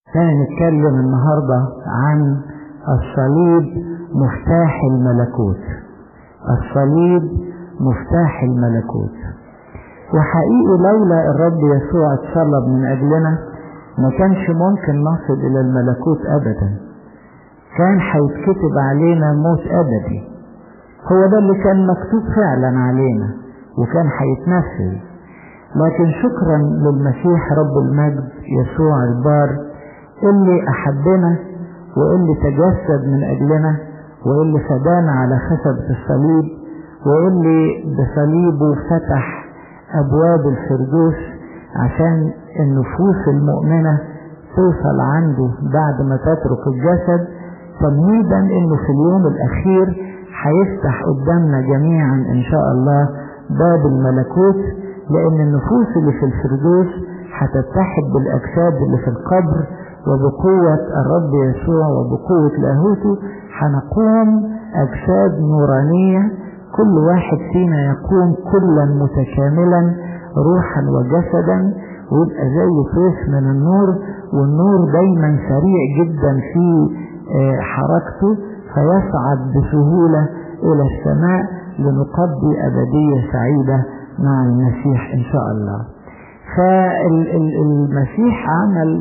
هنتكلم النهاردة عن الصليب مفتاح الملكوت الصليب مفتاح الملكوت وحقيقي لولا الرب يسوع اتصلب من أجلنا ما كانش ممكن نصل إلى الملكوت أبدا كان هيتكتب علينا موت أبدي هو ده اللي كان مكتوب فعلا علينا وكان هيتنفذ لكن شكرا للمسيح رب المجد يسوع البار اللي أحبنا واللي تجسد من أجلنا واللي فدانا على خشبة الصليب واللي بصليبه فتح أبواب الفردوس عشان النفوس المؤمنة توصل عنده بعد ما تترك الجسد تمهيدا انه في اليوم الاخير هيفتح قدامنا جميعا ان شاء الله باب الملكوت لان النفوس اللي في الفردوس هتتحد بالاجساد اللي في القبر وبقوة الرب يسوع وبقوة لاهوته هنقوم اجساد نورانية كل واحد فينا يقوم كلا متكاملا روحا وجسدا ويبقى زي طيف من النور والنور دايما سريع جدا في حركته فيصعد بسهولة إلى السماء لنقضي أبدية سعيدة مع المسيح إن شاء الله فالمسيح عمل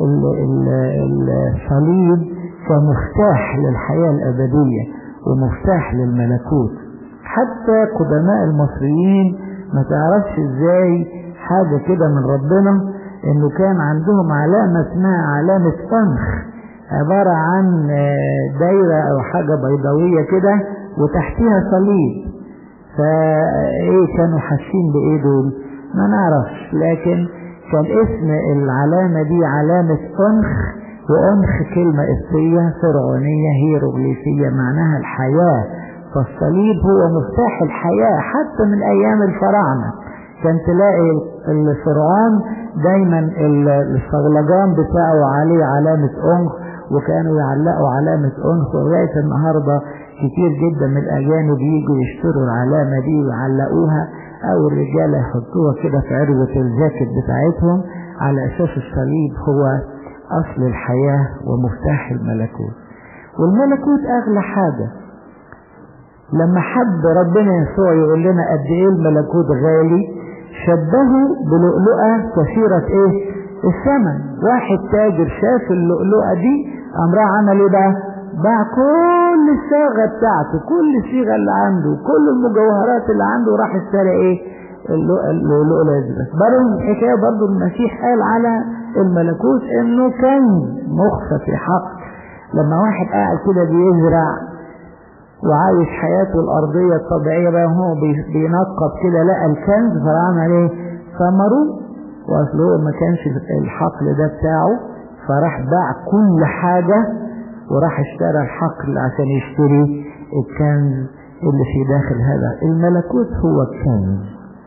الصليب كمفتاح للحياة الأبدية ومفتاح للملكوت حتى قدماء المصريين ما تعرفش ازاي حاجة كده من ربنا انه كان عندهم علامة اسمها علامة انخ عبارة عن دايرة او حاجة بيضاوية كده وتحتها صليب فايه كانوا حاسين بايه دول ما نعرفش لكن كان اسم العلامة دي علامة انخ وانخ كلمة قبطية فرعونية هيروغليفية معناها الحياة فالصليب هو مفتاح الحياة حتى من ايام الفراعنة كان تلاقي الفرعون دايما الصغلجان بتاعه عليه علامة انخ وكانوا يعلقوا علامة انخ ولغاية النهاردة كتير جدا من الاجانب يجوا يشتروا العلامة دي ويعلقوها او الرجالة يحطوها كده في عرضة الجاكيت بتاعتهم على اساس الصليب هو اصل الحياة ومفتاح الملكوت والملكوت اغلى حاجة لما حب ربنا يسوع يقول لنا قد ايه الملكوت غالي شبهه بلؤلؤة كثيرة ايه الثمن واحد تاجر شاف اللؤلؤة دي قام راح عمل ايه بقى باع كل الصاغة بتاعته كل الصيغة اللي عنده كل المجوهرات اللي عنده راح اشترى ايه اللؤلؤة دي بس برضه الحكاية برضه المسيح قال على الملكوت انه كنز مخفى في حق لما واحد قاعد كده بيزرع وعايش حياته الأرضية الطبيعية بقى هو بينقب كده لقى الكنز فعمل ايه ثمره واصل هو ما كانش الحقل ده بتاعه فراح باع كل حاجة وراح اشترى الحقل عشان يشتري الكنز اللي في داخل هذا الملكوت هو الكنز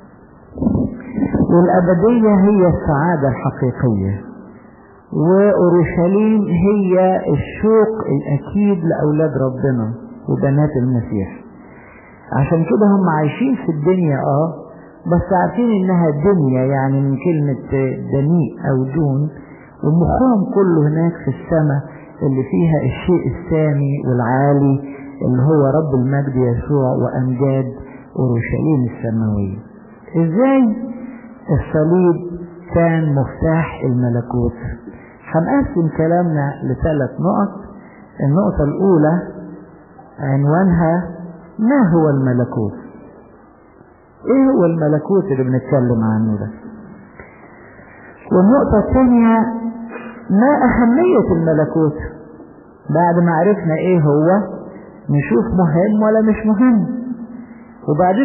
والأبدية هي السعادة الحقيقية وأورشليم هي الشوق الأكيد لأولاد ربنا وبنات المسيح عشان كده هم عايشين في الدنيا اه بس عارفين انها دنيا يعني من كلمة دنيء او دون ومخهم كله هناك في السماء اللي فيها الشيء السامي والعالي اللي هو رب المجد يسوع وامجاد اورشليم السماوية ازاي الصليب كان مفتاح الملكوت هنقسم كلامنا لثلاث نقط النقطة الاولى عنوانها ما هو الملكوت ايه هو الملكوت اللي بنتكلم عنه ده والنقطة الثانية ما أهمية الملكوت بعد ما عرفنا ايه هو نشوف مهم ولا مش مهم وبعدين